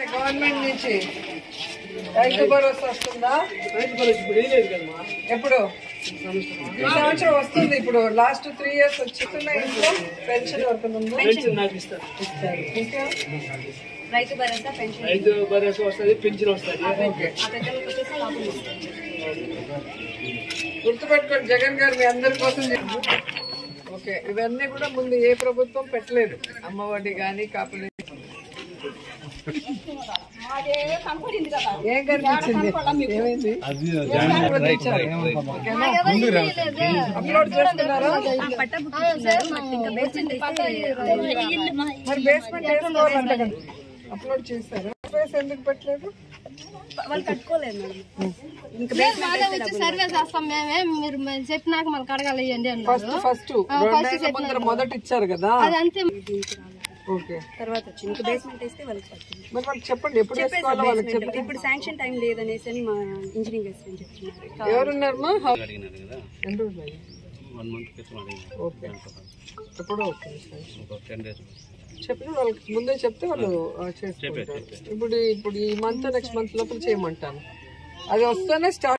Government నుంచి రైతు భరోసా వస్తుందా రైతు భరోసా ఇప్పుడు ఏం లేదు కదమ్మా ఎప్పుడు ఈ సంవత్సరం వస్తుంది ఇప్పుడు లాస్ట్ త్రీ ఇయర్స్ వచ్చిస్తున్నాయి ఇంట్లో పెన్షన్ వరకు ఉందా పెన్షన్ నాకు ఇస్తారు ఇస్తారు ఇంకా రైతు భరోసా పెన్షన్ రైతు భరోసా వస్తుంది పెన్షన్ వస్తుంది ఓకే ఆ పెద్దలకు వచ్చేసి కాపులు వస్తుంది గుర్తుపెట్టుకోండి జగన్ గారు మీ అందరి కోసం చెప్పు. ఓకే ఇవన్నీ కూడా ముందు ఏ ప్రభుత్వం పెట్టలేదు అమ్మఒడి కానీ కాపులు ఏం కనిపించింది ఏమైంది ఇప్పుడు తెచ్చారు. ఓకేనా? అప్లోడ్ చేస్తున్నారా పట్ట బుక్ ఇస్తున్నారు బట్ ఇంకా బేస్మెంట్ అయితే మరి బేస్మెంట్ వేసుకోవాలంట కదా అప్లోడ్ చేశారు ఫేస్ ఎందుకు పెట్టలేదు వాళ్ళు కట్టుకోలేదు మేడం ఇంకా లేదు, మాదే వచ్చి సర్వే చేస్తాం మేమే మీరు మ- చెప్పినాక మనకు అడగాలి ఇవ్వండి అన్నారు ఫస్ట్ ఫస్ట్ రెండేళ్ల ముందర మొదట ఇచ్చారు కదా అది అంతే ఓకే తర్వాత వచ్చింది ఇంకా బేస్మెంట్ వేస్తే వాళ్ళకి పడుతుంది మరి వాళ్ళకి చెప్పండి ఎప్పుడు వేసుకోవాలో వాళ్ళకి చెప్పండి ఇప్పుడు శాంక్షన్ టైం లేదనేసి అని మా ఇంజనీరింగ్ అసిస్టెంట్ చెప్తున్నారు ఎవరున్నారమ్మా హౌ- అడిగినారు కదా ఎన్ని రోజులు అయ్యింది? వన్ మంత్ క్రితం అడిగినారు ఓకే ఎప్పుడో ఓకే ఒక టెన్ డేస్ చెప్పిన వాళ్ళకి ముందే చెప్తే వాళ్ళు ఆ, చేసుకుంటారు ఇప్పుడు ఇప్పుడు ఈ మంత్ నెక్స్ట్ మంత్ లోపల చేయమంటాను అది వస్తేనే స్టార్ట్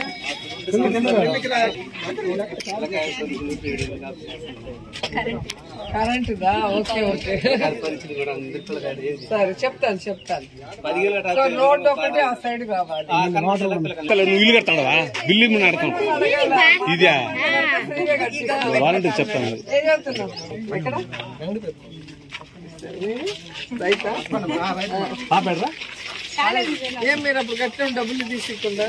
కరెంటుదా ఓకే ఓకే పరిస్థితి కూడా అందరికీ అడిగింది సరే చెప్తాను చెప్తాను పదివేల సో రోడ్ ఒకటి ఆ సైడ్ కావాలి నువ్వు ఇల్లు కడతావా బిల్లు మనం అడతాం ఇదా ఫ్రీగా కట్టిస్తాను. వాలంటీర్ చెప్తాను ఏం చదువుతున్నావు ఎక్కడ రైతా పాపేడరా ఏం మీరు అప్పుడు కట్టిన డబ్బులు తీసుకుండా